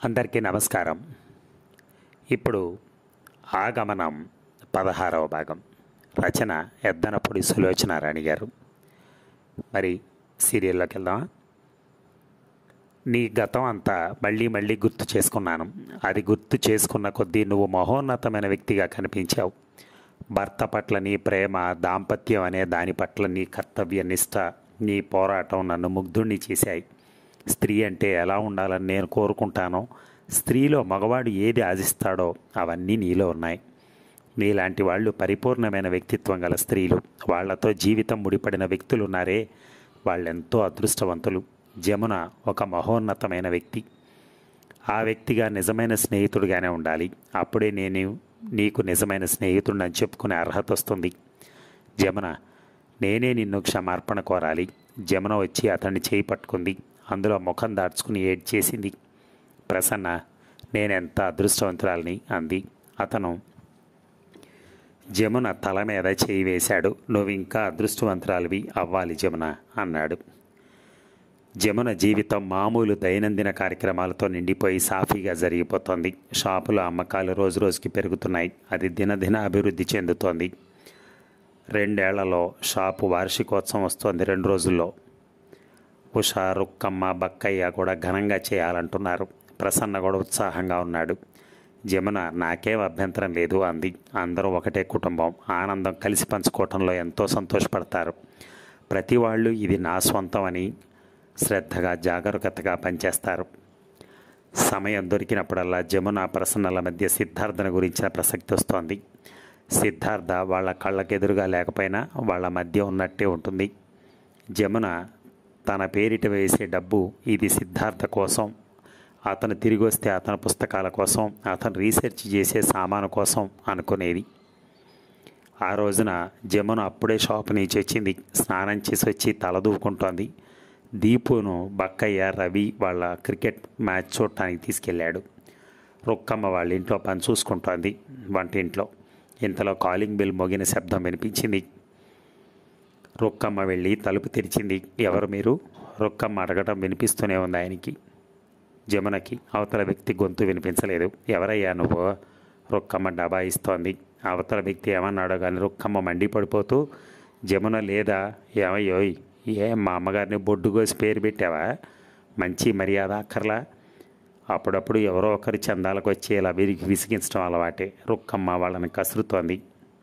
అందరికీ నమస్కారం ఇప్పుడు ఆగమనం పదహారవ భాగం రచన ఎద్దనపొడి సులోచన రాణి గారు మరి సీరియల్లోకి వెళ్దామా నీ గతం అంతా మళ్ళీ మళ్ళీ గుర్తు చేసుకున్నాను అది గుర్తు చేసుకున్న కొద్దీ నువ్వు మహోన్నతమైన వ్యక్తిగా కనిపించావు భర్త పట్ల నీ ప్రేమ దాంపత్యం అనే దాని పట్ల నీ కర్తవ్య నిష్ట నీ పోరాటం నన్ను ముగ్ధుణ్ణి చేశాయి స్త్రీ అంటే ఎలా ఉండాలని నేను కోరుకుంటానో స్త్రీలో మగవాడు ఏది ఆశిస్తాడో అవన్నీ నీలో ఉన్నాయి నీలాంటి వాళ్ళు పరిపూర్ణమైన వ్యక్తిత్వం గల స్త్రీలు వాళ్లతో జీవితం ముడిపడిన వ్యక్తులు ఉన్నారే వాళ్ళెంతో అదృష్టవంతులు జమున ఒక మహోన్నతమైన వ్యక్తి ఆ వ్యక్తిగా నిజమైన స్నేహితుడిగానే ఉండాలి అప్పుడే నేను నీకు నిజమైన స్నేహితుడిని చెప్పుకునే అర్హత వస్తుంది జమున నేనే నిన్ను క్షమార్పణ కోరాలి జమున వచ్చి అతన్ని చేయి పట్టుకుంది అందులో ముఖం దాచుకుని ఏడ్చేసింది ప్రసన్న నేనెంత అదృష్టవంతురాలని అంది అతను జమున తల మీద చేయి వేశాడు నువ్వు ఇంకా అదృష్టవంతురాలివి అవ్వాలి జమున అన్నాడు జమున జీవితం మామూలు దైనందిన కార్యక్రమాలతో నిండిపోయి సాఫీగా జరిగిపోతోంది షాపులో అమ్మకాలు రోజు రోజుకి పెరుగుతున్నాయి అది దినదిన అభివృద్ధి చెందుతోంది రెండేళ్లలో షాపు వార్షికోత్సవం వస్తోంది రెండు రోజుల్లో ఉషా రుక్కమ్మ బక్కయ్య కూడా ఘనంగా చేయాలంటున్నారు ప్రసన్న కూడా ఉత్సాహంగా ఉన్నాడు జమున నాకేం అభ్యంతరం లేదు అంది అందరూ ఒకటే కుటుంబం ఆనందం కలిసి పంచుకోవటంలో ఎంతో సంతోషపడతారు ప్రతి వాళ్ళు ఇది నా సొంతం అని శ్రద్ధగా జాగరూకతగా పనిచేస్తారు సమయం దొరికినప్పుడల్లా జమున ప్రసన్నల మధ్య సిద్ధార్థన గురించిన ప్రసక్తి వస్తోంది సిద్ధార్థ వాళ్ళ కళ్ళకెదురుగా లేకపోయినా వాళ్ళ మధ్య ఉన్నట్టే ఉంటుంది జమున తన పేరిట వేసే డబ్బు ఇది సిద్ధార్థ కోసం అతను తిరిగి వస్తే అతని పుస్తకాల కోసం అతను రీసెర్చ్ చేసే సామాను కోసం అనుకునేది ఆ రోజున జమున అప్పుడే షాప్ నుంచి వచ్చింది స్నానం చేసి వచ్చి తలదూకుంటోంది దీపును బక్కయ్య రవి వాళ్ళ క్రికెట్ మ్యాచ్ చూడటానికి తీసుకెళ్ళాడు రుక్కమ్మ వాళ్ళ ఇంట్లో పని చూసుకుంటోంది వంటింట్లో ఇంతలో కాలింగ్ బిల్ మోగిన శబ్దం వినిపించింది రుక్కమ్మ వెళ్ళి తలుపు తెరిచింది ఎవరు మీరు రుక్కమ్మ అడగటం వినిపిస్తూనే ఉంది ఆయనకి జమునకి అవతల వ్యక్తి గొంతు వినిపించలేదు ఎవరయ్యా నువ్వు రుక్కమ్మ డబా ఇస్తోంది అవతల వ్యక్తి ఏమన్నాడో కానీ రుక్కమ్మ మండిపడిపోతూ జమున లేదా ఏమయ్యోయ్ ఏ మా అమ్మగారిని బొడ్డు కోసి పేరు పెట్టావా మంచి మర్యాద అక్కర్లా అప్పుడప్పుడు ఎవరో ఒకరి చందాలకు వచ్చి ఇలా విరిగి విసిగించడం అలవాటే రుక్కమ్మ వాళ్ళని కసురుతోంది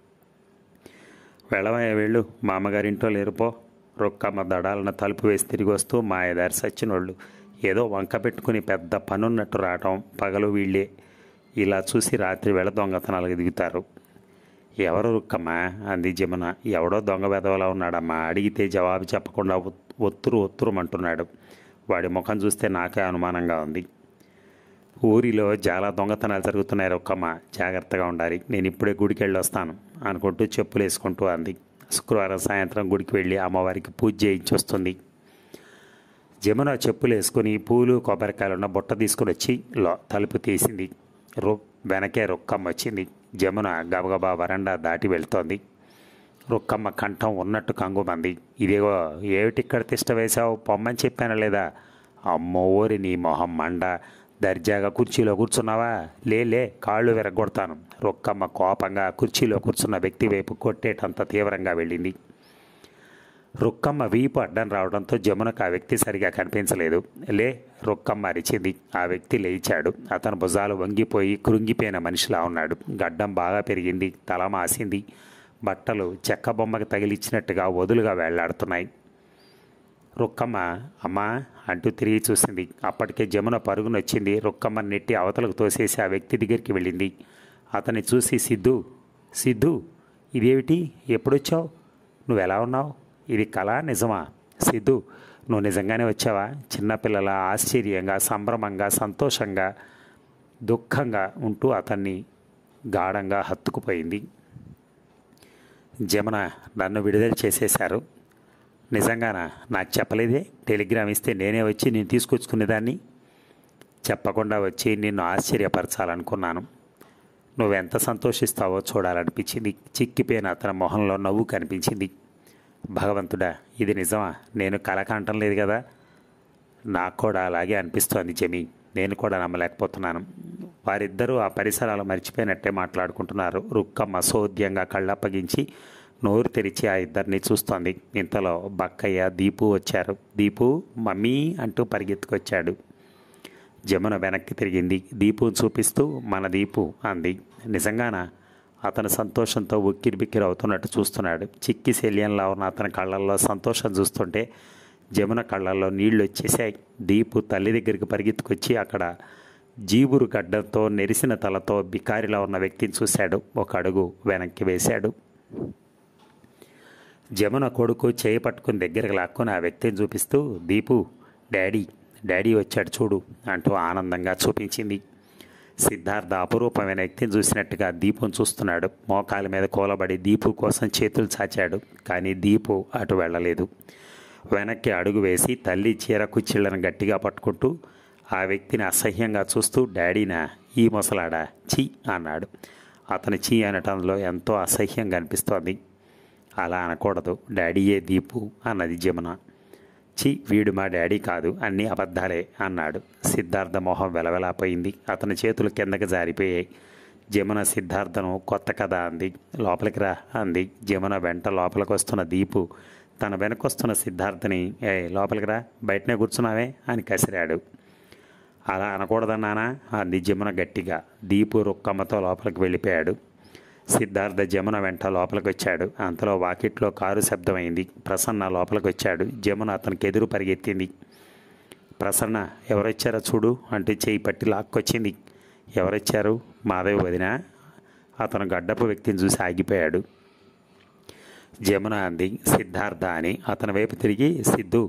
వెళ్ళవయ్య వెళ్ళు మా అమ్మగారింట్లో లేరుపో రొక్కమ్మ దడాలన తలుపు వేసి తిరిగి వస్తూ మా ఎదారి సచ్చినోళ్ళు ఏదో వంక పెట్టుకుని పెద్ద పనున్నట్టు రావటం పగలు వీళ్ళే ఇలా చూసి రాత్రి వేళ దొంగతనాలకు దిగుతారు ఎవరు రుక్కమ్మ అంది జమున ఎవడో దొంగ వెదవలా ఉన్నాడమ్మా అడిగితే జవాబు చెప్పకుండా ఒత్- ఒత్తురు ఒత్తురుమంటున్నాడు వాడి ముఖం చూస్తే నాకే అనుమానంగా ఉంది ఊరిలో చాలా దొంగతనాలు జరుగుతున్నాయి రొక్కమ్మ జాగ్రత్తగా ఉండాలి నేను ఇప్పుడే గుడికి వెళ్ళి వస్తాను అనుకుంటూ చెప్పులు వేసుకుంటూ అంది శుక్రవారం సాయంత్రం గుడికి వెళ్ళి అమ్మవారికి పూజ చేయించి వస్తుంది జమున చెప్పులు వేసుకుని పూలు కొబ్బరికాయలు ఉన్న బుట్ట తీసుకుని వచ్చి లో తలుపు తీసింది రొ వెనకే రొక్కమ్మ వచ్చింది జమున గబగబా వరండా దాటి వెళ్తోంది రొక్కమ్మ కంఠం ఉన్నట్టు కంగుమంది ఇదేగో ఏమిటిక్కడ తిష్ట వేశావు పొమ్మని చెప్పాను లేదా అమ్మో ఓరి నీ మొహం మండ దర్జాగా కుర్చీలో కూర్చున్నావా లే లే కాళ్ళు విరగొడతాను రొక్కమ్మ కోపంగా కుర్చీలో కూర్చున్న వ్యక్తి వైపు కొట్టేటంత తీవ్రంగా వెళ్ళింది రుక్కమ్మ వీపు అడ్డం రావడంతో జమునకు ఆ వ్యక్తి సరిగా కనిపించలేదు లే రుక్కమ్మ అరిచింది ఆ వ్యక్తి లేచాడు అతని భుజాలు వంగిపోయి కృంగిపోయిన మనిషిలా ఉన్నాడు గడ్డం బాగా పెరిగింది తల మాసింది బట్టలు చెక్క బొమ్మకి తగిలిచ్చినట్టుగా వదులుగా వేళ్లాడుతున్నాయి రుక్కమ్మ అమ్మా అంటూ తిరిగి చూసింది అప్పటికే జమున పరుగునొచ్చింది రుక్కమ్మ నెట్టి అవతలకు తోసేసి ఆ వ్యక్తి దగ్గరికి వెళ్ళింది అతన్ని చూసి సిద్ధు సిద్ధు ఇదేమిటి ఎప్పుడొచ్చావు నువ్వు ఎలా ఉన్నావు ఇది కళ నిజమా సిద్ధు నువ్వు నిజంగానే వచ్చావా చిన్నపిల్లల ఆశ్చర్యంగా సంభ్రమంగా సంతోషంగా దుఃఖంగా ఉంటూ అతన్ని గాఢంగా హత్తుకుపోయింది జమున నన్ను విడుదల చేసేశారు నిజంగానా నాకు చెప్పలేదే టెలిగ్రామ్ ఇస్తే నేనే వచ్చి నేను తీసుకొచ్చుకునేదాన్ని చెప్పకుండా వచ్చి నిన్ను ఆశ్చర్యపరచాలనుకున్నాను నువ్వెంత సంతోషిస్తావో చూడాలనిపించింది చిక్కిపోయిన అతని మొహంలో నవ్వు కనిపించింది భగవంతుడా ఇది నిజమా నేను కలకంటం లేదు కదా నాకు కూడా అలాగే అనిపిస్తోంది జమీ నేను కూడా నమ్మలేకపోతున్నాను వారిద్దరూ ఆ పరిసరాలు మర్చిపోయినట్టే మాట్లాడుకుంటున్నారు రుక్కమ్మ సోద్యంగా కళ్ళప్పగించి నోరు తెరిచి ఆ ఇద్దరిని చూస్తోంది ఇంతలో బక్కయ్య దీపు వచ్చారు దీపు మమ్మీ అంటూ పరిగెత్తుకొచ్చాడు జమున వెనక్కి తిరిగింది దీపుని చూపిస్తూ మన దీపు అంది నిజంగానా అతను సంతోషంతో ఉక్కిరి బిక్కిరి అవుతున్నట్టు చూస్తున్నాడు చిక్కి శల్యంలా ఉన్న అతని కళ్ళల్లో సంతోషం చూస్తుంటే జమున కళ్ళల్లో నీళ్లు వచ్చేసాయి దీపు తల్లి దగ్గరికి పరిగెత్తుకొచ్చి అక్కడ జీబురు గడ్డంతో నెరిసిన తలతో బికారిలా ఉన్న వ్యక్తిని చూశాడు ఒక అడుగు వెనక్కి వేశాడు జమున కొడుకు చేయి పట్టుకుని దగ్గరికి లాక్కొని ఆ వ్యక్తిని చూపిస్తూ దీపు డాడీ డాడీ వచ్చాడు చూడు అంటూ ఆనందంగా చూపించింది సిద్ధార్థ అపురూపమైన వ్యక్తిని చూసినట్టుగా దీపుని చూస్తున్నాడు మోకాల మీద కూలబడి దీపు కోసం చేతులు చాచాడు కానీ దీపు అటు వెళ్ళలేదు వెనక్కి అడుగు వేసి తల్లి చీర కుచ్చిళ్లను గట్టిగా పట్టుకుంటూ ఆ వ్యక్తిని అసహ్యంగా చూస్తూ డాడీనా ఈ ముసలాడా చీ అన్నాడు అతని చీ అనటంలో ఎంతో అసహ్యంగా అనిపిస్తోంది అలా అనకూడదు డాడీయే దీపు అన్నది జమున చి వీడు మా డాడీ కాదు అన్నీ అబద్ధాలే అన్నాడు సిద్ధార్థ మొహం వెలవెలాపోయింది అతని చేతులు కిందకి జారిపోయాయి జమున సిద్ధార్థను కొత్త కథ అంది లోపలికి రా అంది జమున వెంట లోపలికి వస్తున్న దీపు తన వెనకొస్తున్న సిద్ధార్థని ఏ లోపలికి రా బయటనే కూర్చున్నావే అని కసిరాడు అలా అనకూడదన్నానా అంది జమున గట్టిగా దీపు రుక్కమ్మతో లోపలికి వెళ్ళిపోయాడు సిద్ధార్థ జమున వెంట లోపలికి వచ్చాడు అంతలో వాకిట్లో కారు శబ్దమైంది ప్రసన్న లోపలికి వచ్చాడు జమున అతనికి ఎదురు పరిగెత్తింది ప్రసన్న ఎవరొచ్చారో చూడు అంటూ చేయి పట్టి లాక్కొచ్చింది ఎవరొచ్చారు మాధవి వదిన అతను గడ్డపు వ్యక్తిని చూసి ఆగిపోయాడు జమున అంది సిద్ధార్థ అని అతని వైపు తిరిగి సిద్ధు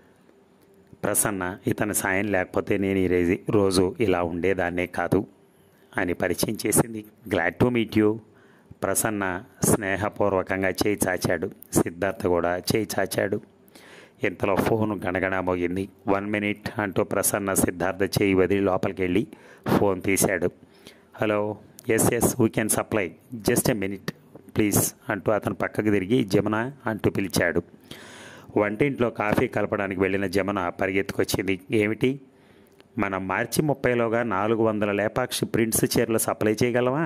ప్రసన్న ఇతని సాయం లేకపోతే నేను ఈ రోజు రోజు ఇలా ఉండేదాన్నే కాదు అని పరిచయం చేసింది glad to meet you Prasanna స్నేహపూర్వకంగా చేయి చాచాడు సిద్ధార్థ కూడా చేయి చాచాడు ఇంతలో ఫోన్ గణగణ మోగింది వన్ మినిట్ అంటూ ప్రసన్న సిద్ధార్థ చేయి వదిలి లోపలికి వెళ్ళి ఫోన్ తీశాడు hello yes yes we can supply just a minute please అంటూ అతను పక్కకు తిరిగి జమున అంటూ పిలిచాడు వంటింట్లో కాఫీ కలపడానికి వెళ్ళిన జమున పరిగెత్తుకొచ్చింది ఏమిటి మనం మార్చి ముప్పైలోగా నాలుగు వందల లేపాక్షి ప్రింట్స్ చీరలు సప్లై చేయగలమా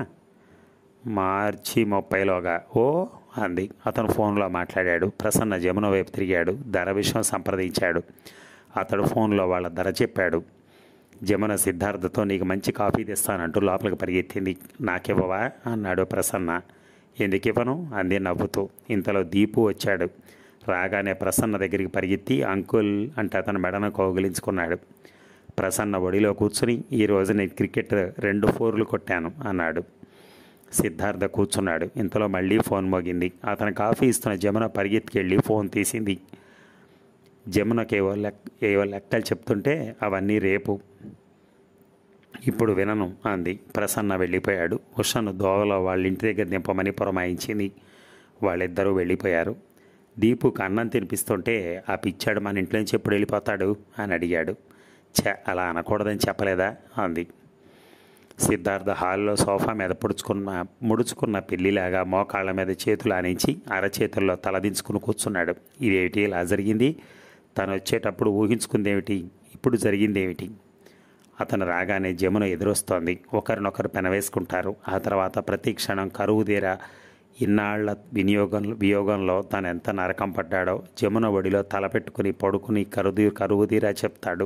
మార్చి ముప్పైలోగా ఓ అంది అతను ఫోన్లో మాట్లాడాడు ప్రసన్న జమున వైపు తిరిగాడు ధర విషయం సంప్రదించాడు అతడు ఫోన్లో వాళ్ళ ధర చెప్పాడు జమున సిద్ధార్థతో నీకు మంచి కాఫీ తెస్తానంటూ లోపలికి పరిగెత్తింది నాకివ్వవా అన్నాడు ప్రసన్న ఎందుకు ఇవ్వను అంది నవ్వుతూ ఇంతలో దీపు వచ్చాడు రాగానే ప్రసన్న దగ్గరికి పరిగెత్తి అంకుల్ అంటే అతను మెడను కౌగిలించుకున్నాడు ప్రసన్న ఒడిలో కూర్చుని ఈరోజు నేను క్రికెట్ రెండు ఫోర్లు కొట్టాను అన్నాడు సిద్ధార్థ కూర్చున్నాడు ఇంతలో మళ్ళీ ఫోన్ మోగింది అతను కాఫీ ఇస్తున్న జమున పరిగెత్తుకెళ్ళి ఫోన్ తీసింది జమునకి ఏవో లెక్ ఏవో లెక్కలు చెప్తుంటే అవన్నీ రేపు ఇప్పుడు వినను అంది ప్రసన్న వెళ్ళిపోయాడు ఉషను దోవలో వాళ్ళ ఇంటి దగ్గర దింపమని పురమాయించింది వాళ్ళిద్దరూ వెళ్ళిపోయారు దీపుకు అన్నం తినిపిస్తుంటే ఆ పిచ్చాడు మన ఇంట్లో నుంచి ఎప్పుడు వెళ్ళిపోతాడు అని అడిగాడు ఛ అలా అనకూడదని చెప్పలేదా అంది సిద్ధార్థ హాల్లో సోఫా మీద పుడుచుకున్న ముడుచుకున్న పిల్లిలాగా మోకాళ్ళ మీద చేతులు ఆనించి అరచేతుల్లో తలదించుకుని కూర్చున్నాడు ఇదేమిటి ఇలా జరిగింది తను వచ్చేటప్పుడు ఊహించుకుందేమిటి ఇప్పుడు జరిగిందేమిటి అతను రాగానే జమున ఎదురొస్తోంది ఒకరినొకరు పెనవేసుకుంటారు ఆ తర్వాత ప్రతి క్షణం కరువు తీర ఇన్నాళ్ల వినియోగం వియోగంలో తను ఎంత నరకం పడ్డాడో జమున ఒడిలో తలపెట్టుకుని పడుకుని కరుదీ కరువు తీరా చెప్తాడు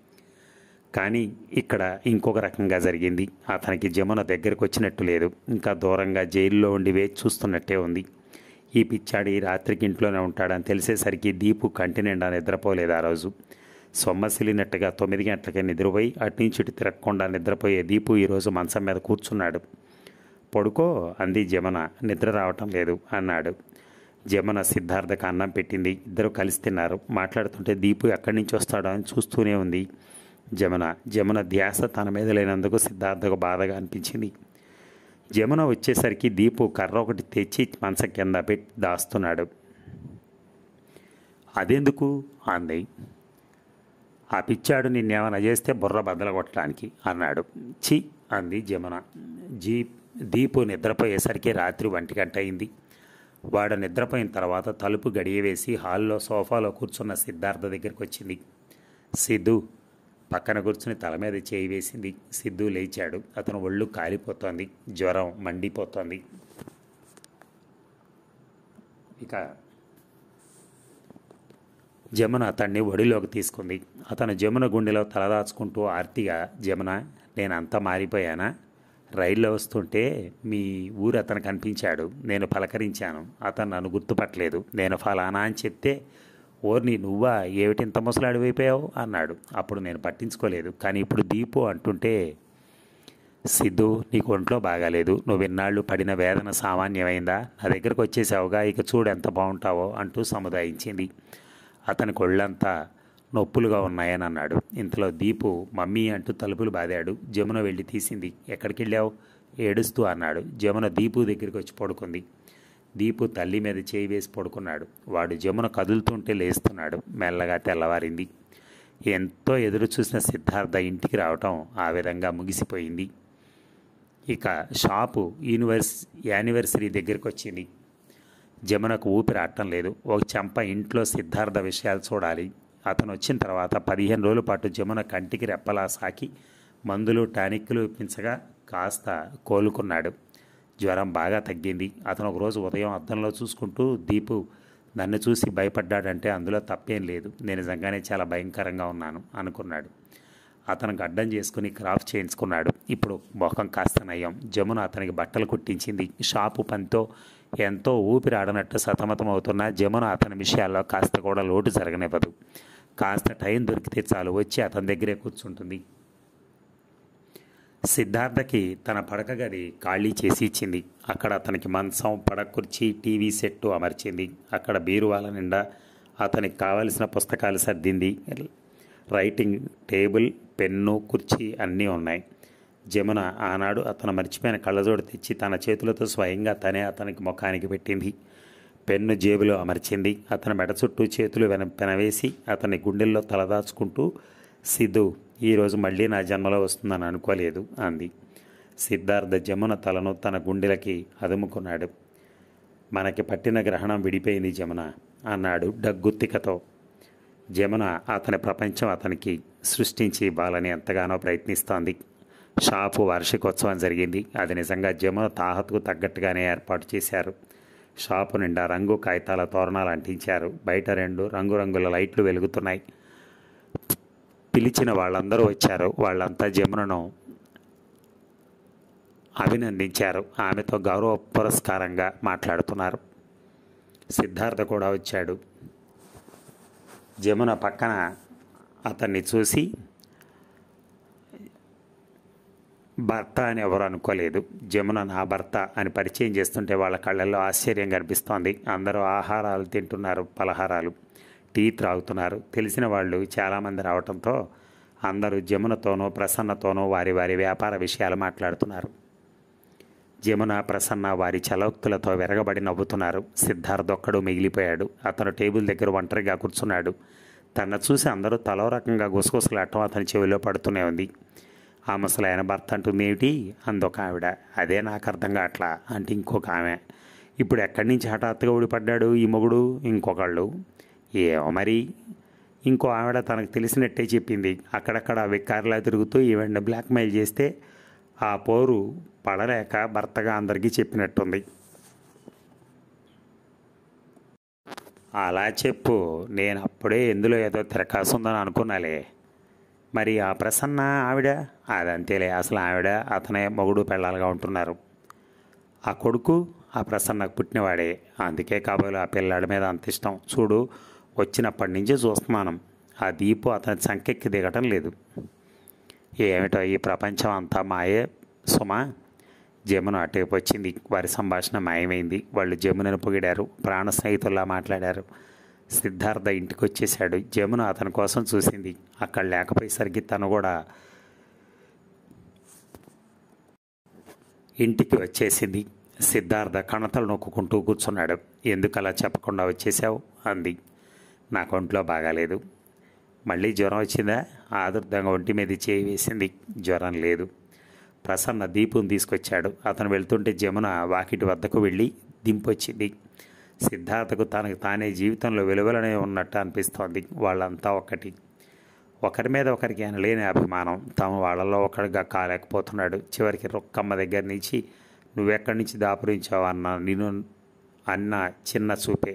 కానీ ఇక్కడ ఇంకొక రకంగా జరిగింది అతనికి జమున దగ్గరకు వచ్చినట్టు లేదు ఇంకా దూరంగా జైల్లో ఉండి వేచి చూస్తున్నట్టే ఉంది ఈ పిచ్చాడి రాత్రికి ఇంట్లోనే ఉంటాడని తెలిసేసరికి దీపు కంటి నిండా నిద్రపోలేదు ఆ రోజు సొమ్మసిలినట్టుగా తొమ్మిది గంటలకే నిద్రపోయి అటు నుంచి ఇటు తిరగకుండా నిద్రపోయే దీపు ఈరోజు మంచం మీద కూర్చున్నాడు పడుకో అంది జమున నిద్ర రావటం లేదు అన్నాడు జమున సిద్ధార్థకు అన్నం పెట్టింది ఇద్దరు కలిసి తిన్నారు మాట్లాడుతుంటే దీపు ఎక్కడి నుంచి వస్తాడో అని చూస్తూనే ఉంది జమున జమున ధ్యాస తన మీద లేనందుకు సిద్ధార్థకు బాధగా అనిపించింది జమున వచ్చేసరికి దీపు కర్ర ఒకటి తెచ్చి మంచం కింద పెట్టి దాస్తున్నాడు అదెందుకు అంది ఆ పిచ్చాడు నిన్నేమైనా చేస్తే బుర్ర బద్దలు కొట్టడానికి అన్నాడు చి అంది జమున జీ దీపు నిద్రపోయేసరికి రాత్రి ఒంటి గంట అయింది వాడు నిద్రపోయిన తర్వాత తలుపు గడియ వేసి హాల్లో సోఫాలో కూర్చున్న సిద్ధార్థ దగ్గరికి వచ్చింది సిద్ధు పక్కన కూర్చుని తల మీద చేయి వేసింది సిద్ధు లేచాడు అతను ఒళ్ళు కాలిపోతోంది జ్వరం మండిపోతోంది ఇక జమున అతన్ని ఒడిలోకి తీసుకుంది అతను జమున గుండెలో తలదాచుకుంటూ ఆర్తిగా జమున నేనంతా మారిపోయానా రైల్లో వస్తుంటే మీ ఊరు అతను కనిపించాడు నేను పలకరించాను అతను నన్ను గుర్తుపట్టలేదు నేను ఫలానా అని చెప్తే ఓర్ని నువ్వా ఏమిటింత ముసలాడివైపోయావు అన్నాడు అప్పుడు నేను పట్టించుకోలేదు కానీ ఇప్పుడు దీపు అంటుంటే సిద్ధు నీకు ఒంట్లో బాగాలేదు నువ్వు ఇన్నాళ్ళు పడిన వేదన సామాన్యమైందా నా దగ్గరకు వచ్చేసావుగా ఇక చూడు ఎంత బాగుంటావో అంటూ సముదాయించింది అతని కొళ్ళంతా నొప్పులుగా ఉన్నాయని అన్నాడు ఇంతలో దీపు మమ్మీ అంటూ తలుపులు బాదాడు జమున వెళ్ళి తీసింది ఎక్కడికి వెళ్ళావు ఏడుస్తూ అన్నాడు జమున దీపు దగ్గరికి వచ్చి పడుకుంది దీపు తల్లి మీద చేయి వేసి పడుకున్నాడు వాడు జమున కదులుతుంటే లేస్తున్నాడు మెల్లగా తెల్లవారింది ఎంతో ఎదురు చూసిన సిద్ధార్థ ఇంటికి రావటం ఆ విధంగా ముగిసిపోయింది ఇక షాపు యూనివర్స్ యానివర్సరీ దగ్గరికి వచ్చింది జమునకు ఊపిరి ఆడటం లేదు ఒక చెంప ఇంట్లో సిద్ధార్థ విషయాలు చూడాలి అతను వచ్చిన తర్వాత పదిహేను రోజుల పాటు జమున కంటికి రెప్పలా సాకి మందులు టానిక్లు ఇప్పించగా కాస్త కోలుకున్నాడు జ్వరం బాగా తగ్గింది అతను ఒకరోజు ఉదయం అద్దంలో చూసుకుంటూ దీపు నన్ను చూసి భయపడ్డాడంటే అందులో తప్పేం లేదు నేను నిజంగానే చాలా భయంకరంగా ఉన్నాను అనుకున్నాడు అతను గడ్డం చేసుకుని క్రాఫ్ట్ చేయించుకున్నాడు ఇప్పుడు మొఖం కాస్త నయం జమున అతనికి బట్టలు కుట్టించింది షాపు పనితో ఎంతో ఊపిరి ఆడనట్టు సతమతం అవుతున్న జమున అతని విషయాల్లో కాస్త కూడా లోటు జరగనివ్వదు కాస్త టైం దొరికితే చాలు వచ్చి అతని దగ్గరే కూర్చుంటుంది సిద్ధార్థకి తన పడక గది ఖాళీ చేసి ఇచ్చింది అక్కడ అతనికి మంచం పడక కుర్చీ టీవీ సెట్టు అమర్చింది అక్కడ బీరువాల నిండా అతనికి కావలసిన పుస్తకాలు సర్దింది రైటింగ్ టేబుల్ పెన్ను కుర్చీ అన్నీ ఉన్నాయి జమున ఆనాడు అతను మర్చిపోయిన కళ్ళజోడు తెచ్చి తన చేతులతో స్వయంగా తనే అతనికి ముఖానికి పెట్టింది పెన్ను జేబులో అమర్చింది అతని మెడ చుట్టూ చేతులు వెన పెనవేసి అతని గుండెల్లో తలదాచుకుంటూ సిద్ధు ఈరోజు మళ్ళీ నా జన్మలో వస్తుందని అనుకోలేదు అంది సిద్ధార్థ జమున తలను తన గుండెలకి అదుముకున్నాడు మనకి పట్టిన గ్రహణం విడిపోయింది జమున అన్నాడు డగ్గుత్తికతో జమున అతని ప్రపంచం అతనికి సృష్టించి ఇవ్వాలని ఎంతగానో ప్రయత్నిస్తోంది షాపు వార్షికోత్సవం జరిగింది అది నిజంగా జమున తాహతుకు తగ్గట్టుగానే ఏర్పాటు చేశారు షాపు నిండా రంగు కాగితాల తోరణాలు అంటించారు బయట రెండు రంగురంగుల లైట్లు వెలుగుతున్నాయి పిలిచిన వాళ్ళందరూ వచ్చారు వాళ్ళంతా జమునను అభినందించారు ఆమెతో గౌరవ పురస్కారంగా మాట్లాడుతున్నారు సిద్ధార్థ కూడా వచ్చాడు జమున పక్కన అతన్ని చూసి భర్త అని ఎవరు అనుకోలేదు జమున నా భర్త అని పరిచయం చేస్తుంటే వాళ్ళ కళ్ళల్లో ఆశ్చర్యం కనిపిస్తోంది అందరూ ఆహారాలు తింటున్నారు పలహారాలు టీ త్రాగుతున్నారు తెలిసిన వాళ్ళు చాలామంది రావడంతో అందరూ జమునతోనూ ప్రసన్నతోనూ వారి వారి వ్యాపార విషయాలు మాట్లాడుతున్నారు జమున ప్రసన్న వారి చలోక్తులతో వెరగబడి నవ్వుతున్నారు సిద్ధార్థ్ ఒక్కడు మిగిలిపోయాడు అతను టేబుల్ దగ్గర ఒంటరిగా కూర్చున్నాడు తన చూసి అందరూ తలో రకంగా గుసగుసలాడటం అతని చెవిలో పడుతూనే ఉంది ఆ ముసలాయన భర్త అంటుంది ఏమిటి అందొక ఆవిడ అదే నాకు అర్థం కావట్లా అంటే ఇంకొక ఆమె ఇప్పుడు ఎక్కడి నుంచి హఠాత్తుగా ఊడిపడ్డాడు ఈ మొగుడు ఇంకొకళ్ళు ఏమో మరి ఇంకో ఆవిడ తనకు తెలిసినట్టే చెప్పింది అక్కడక్కడ వికారులా తిరుగుతూ ఈవెంట్ బ్లాక్మెయిల్ చేస్తే ఆ పోరు పడలేక భర్తగా అందరికీ చెప్పినట్టుంది అలా చెప్పు నేను అప్పుడే ఎందులో ఏదో తిరకాసుందని అనుకున్నాలే మరి ఆ ప్రసన్న ఆవిడ అదంతేలే అసలు ఆవిడ అతనే మొగుడు పెళ్ళాలుగా ఉంటున్నారు ఆ కొడుకు ఆ ప్రసన్నకు పుట్టినవాడే అందుకే కాబోలు ఆ పిల్లాడి మీద అంత ఇష్టం చూడు వచ్చినప్పటి నుంచి చూస్తున్నాను ఆ దీపు అతని సంకెక్కి దిగటం లేదు ఏమిటో ఈ ప్రపంచం అంతా మాయే సుమా జమున అటువైపు వచ్చింది వారి సంభాషణ మాయమైంది వాళ్ళు జమునను పొగిడారు ప్రాణ స్నేహితుల్లా మాట్లాడారు సిద్ధార్థ ఇంటికి వచ్చేసాడు జమున అతని కోసం చూసింది అక్కడ లేకపోయేసరికి తను కూడా ఇంటికి వచ్చేసింది సిద్ధార్థ కణతలు నొక్కుంటూ కూర్చున్నాడు ఎందుకు అలా చెప్పకుండా వచ్చేసావు అంది నాకు ఒంట్లో బాగాలేదు మళ్ళీ జ్వరం వచ్చిందా ఆదుర్దంగా ఒంటి మీద చేయి వేసింది జ్వరం లేదు ప్రసన్న దీపుని తీసుకొచ్చాడు అతను వెళ్తుంటే జమున వాకిటి వద్దకు వెళ్ళి దింపొచ్చింది సిద్ధార్థకు తనకు తానే జీవితంలో వెలువలనే ఉన్నట్టు అనిపిస్తోంది వాళ్ళంతా ఒక్కటి ఒకరి మీద ఒకరికి అనలేని అభిమానం తమ వాళ్ళలో ఒకరిగా కాలేకపోతున్నాడు చివరికి రొక్కమ్మ దగ్గర నుంచి నువ్వెక్కడి నుంచి దాపురించావు అన్న నేను అన్న చిన్న చూపే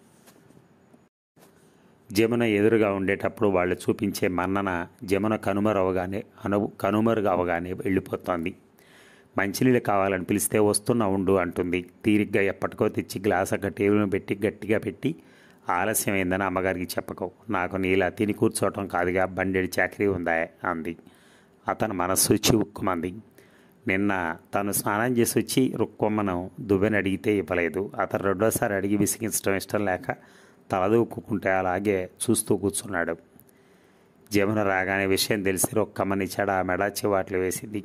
జమున ఎదురుగా ఉండేటప్పుడు వాళ్ళు చూపించే మన్నన జమున కనుమరవగానే అను కనుమరుగు అవగానే వెళ్ళిపోతోంది మంచినీళ్ళు కావాలని పిలిస్తే వస్తున్నా ఉండు అంటుంది తీరిగ్గా ఎప్పటికో తెచ్చి గ్లాస్ అక్కడ టేబుల్ పెట్టి గట్టిగా పెట్టి ఆలస్యమైందని అమ్మగారికి చెప్పకు నాకు నీలా తిని కూర్చోవటం కాదుగా బండెడి చాకరీ ఉందా అంది అతని మనస్సు చివుక్కుమంది నిన్న తను స్నానం చేసి వచ్చి రుక్కొమ్మను దువ్వెని అడిగితే ఇవ్వలేదు అతను రెండోసారి అడిగి విసిగించడం ఇష్టం లేక తలదూక్కుంటే అలాగే చూస్తూ కూర్చున్నాడు జమున రాగానే విషయం తెలిసి రొక్కమ్మని చెడ మెడ చివాట్లు వేసింది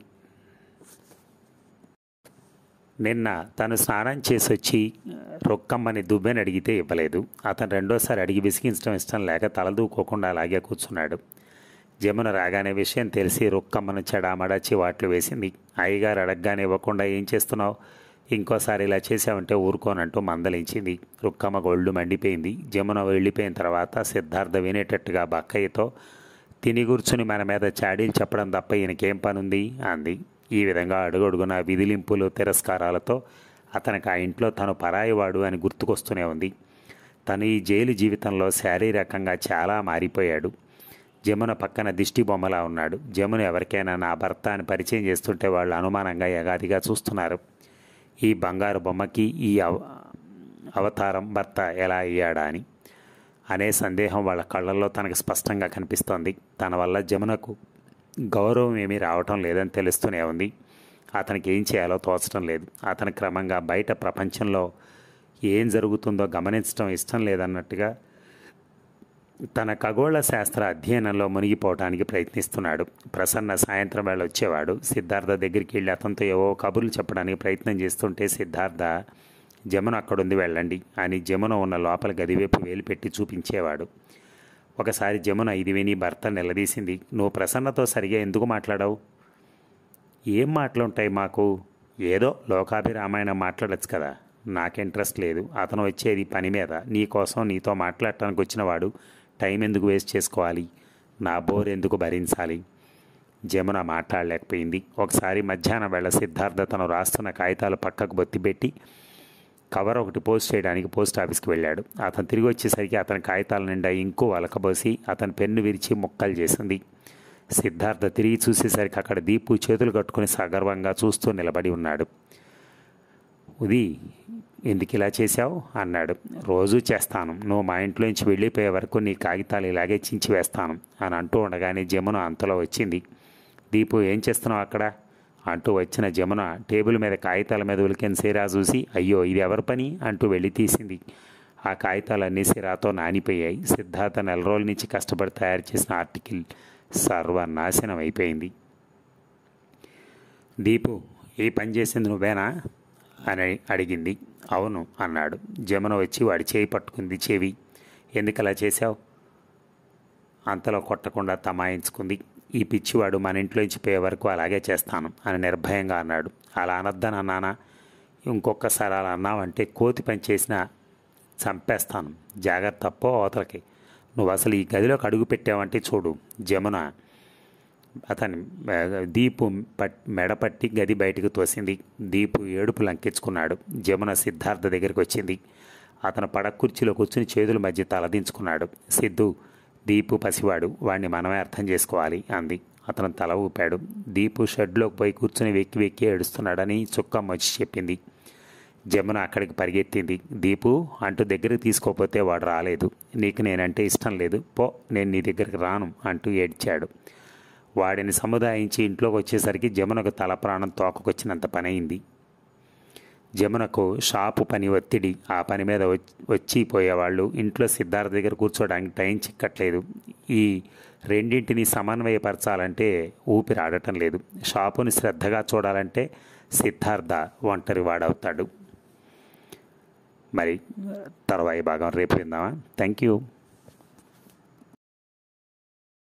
నిన్న తను స్నానం చేసి వచ్చి రొక్కమ్మని దువ్వెని అడిగితే ఇవ్వలేదు అతను రెండోసారి అడిగి విసిగించడం ఇష్టం లేక తలదూకోకుండా అలాగే కూర్చున్నాడు జమున రాగానే విషయం తెలిసి రొక్కమ్మను చెడామడా చివాట్లు వేసింది అయ్యగారు అడగగానే ఇవ్వకుండా ఏం చేస్తున్నావు ఇంకోసారి ఇలా చేసావంటే ఊరుకోనంటూ మందలించింది రుక్కమ్మ గొళ్ళు మండిపోయింది జమున వెళ్ళిపోయిన తర్వాత సిద్ధార్థ వినేటట్టుగా బక్కయ్యతో తిని కూర్చుని మన మీద చాడీలు చెప్పడం తప్ప ఈయనకేం పనుంది అంది ఈ విధంగా అడుగడుగున విధిలింపులు తిరస్కారాలతో అతనికి ఆ ఇంట్లో తను పరాయివాడు అని గుర్తుకొస్తూనే ఉంది తను ఈ జైలు జీవితంలో శారీరకంగా చాలా మారిపోయాడు జమున పక్కన దిష్టి బొమ్మలా ఉన్నాడు జమున ఎవరికైనా నా భర్త అని పరిచయం చేస్తుంటే వాళ్ళు అనుమానంగా యగాదిగా చూస్తున్నారు ఈ బంగారు బొమ్మకి ఈ అవ అవతారం భర్త ఎలా అయ్యాడా అని అనే సందేహం వాళ్ళ కళ్ళల్లో తనకు స్పష్టంగా కనిపిస్తోంది తన వల్ల జమునకు గౌరవం ఏమీ రావటం లేదని తెలుస్తూనే ఉంది అతనికి ఏం చేయాలో తోచడం లేదు అతను క్రమంగా బయట ప్రపంచంలో ఏం జరుగుతుందో గమనించడం ఇష్టం లేదన్నట్టుగా తన ఖగోళ శాస్త్ర అధ్యయనంలో మునిగిపోవటానికి ప్రయత్నిస్తున్నాడు ప్రసన్న సాయంత్రం వేళ వచ్చేవాడు సిద్ధార్థ దగ్గరికి వెళ్ళి అతనితో ఏవో కబుర్లు చెప్పడానికి ప్రయత్నం చేస్తుంటే సిద్ధార్థ జమున అక్కడుంది వెళ్ళండి అని జమున ఉన్న లోపల గదివైపు వేలు పెట్టి చూపించేవాడు ఒకసారి జమున ఇది విని భర్త నిలదీసింది నువ్వు ప్రసన్నతో సరిగా ఎందుకు మాట్లాడావు ఏం మాటలుంటాయి మాకు ఏదో లోకాభిరామాయణం మాట్లాడచ్చు కదా నాకు ఇంట్రెస్ట్ లేదు అతను వచ్చేది పని మీద నీ కోసం నీతో మాట్లాడటానికి వచ్చినవాడు టైం ఎందుకు వేస్ట్ చేసుకోవాలి నా బోర్ ఎందుకు భరించాలి జమున మాట్లాడలేకపోయింది ఒకసారి మధ్యాహ్నం వేళ సిద్ధార్థ తను రాస్తున్న కాగితాలు పక్కకు బొత్తిపెట్టి కవర్ ఒకటి పోస్ట్ చేయడానికి పోస్ట్ ఆఫీస్కి వెళ్ళాడు అతను తిరిగి వచ్చేసరికి అతని కాగితాల నిండా ఇంకు వలకబోసి అతని పెన్ను విరిచి ముక్కలు చేసింది సిద్ధార్థ తిరిగి చూసేసరికి అక్కడ దీపు చేతులు కట్టుకుని సగర్వంగా చూస్తూ నిలబడి ఉన్నాడు ఉది ఎందుకు ఇలా చేశావు అన్నాడు రోజూ చేస్తాను నువ్వు మా ఇంట్లోంచి వెళ్ళిపోయే వరకు నీ కాగితాలు ఇలాగే చించి వేస్తాను అని అంటూ ఉండగానే జమున అంతలో వచ్చింది దీపు ఏం చేస్తున్నావు అక్కడ అంటూ వచ్చిన జమున టేబుల్ మీద కాగితాల మీద ఉలికిన సిరా చూసి అయ్యో ఇది ఎవరి పని అంటూ వెళ్ళి తీసింది ఆ కాగితాలన్నీ సిరాతో నానిపోయాయి సిద్ధార్థ నెల రోజుల నుంచి కష్టపడి తయారు చేసిన ఆర్టికల్ సర్వనాశనం అయిపోయింది దీపు ఈ పని చేసింది నువ్వేనా అని అడిగింది అవును అన్నాడు జమున వచ్చి వాడి చేయి పట్టుకుంది చెవి ఎందుకు అలా చేశావు అంతలో కొట్టకుండా తమాయించుకుంది ఈ పిచ్చివాడు మన ఇంట్లోంచి పోయే వరకు అలాగే చేస్తాను అని నిర్భయంగా అన్నాడు అలా అనొద్దని అన్నానా ఇంకొకసారి అలా అన్నావంటే కోతి పని చేసినా చంపేస్తాను జాగ్రత్త పో అవతలకి నువ్వు అసలు ఈ గదిలోకి అడుగు పెట్టావంటే చూడు జమున అతని ఆ, దీపు పట్ మెడపట్టి గది బయటకు తోసింది దీపు ఏడుపు లంకించుకున్నాడు జమున సిద్ధార్థ దగ్గరికి వచ్చింది అతను పడక కుర్చీలో కూర్చుని చేతుల మధ్య తలదించుకున్నాడు సిద్ధు దీపు పసివాడు వాడిని మనమే అర్థం చేసుకోవాలి అంది అతను తల ఊపాడు దీపు షెడ్లోకి పోయి కూర్చుని వెక్కి వెక్కి ఏడుస్తున్నాడని చుక్కమ్మ వచ్చి చెప్పింది జమున అక్కడికి పరిగెత్తింది దీపు అంటూ దగ్గరికి తీసుకోపోతే వాడు రాలేదు నీకు నేనంటే ఇష్టం లేదు పో నేను నీ దగ్గరికి రాను అంటూ ఏడ్చాడు వాడిని సముదాయించి ఇంట్లోకి వచ్చేసరికి జమునకు తల ప్రాణం తోకకొచ్చినంత పని అయింది జమునకు షాపు పని ఒత్తిడి ఆ పని మీద వచ్చి- వచ్చి పోయేవాళ్ళు ఇంట్లో సిద్ధార్థ దగ్గర కూర్చోడానికి టైం చిక్కట్లేదు ఈ రెండింటిని సమన్వయపరచాలంటే ఊపిరి ఆడటం లేదు షాపుని శ్రద్ధగా చూడాలంటే సిద్ధార్థ ఒంటరి వాడవుతాడు మరి తర్వాయి భాగం రేపు విందామా థ్యాంక్ యూ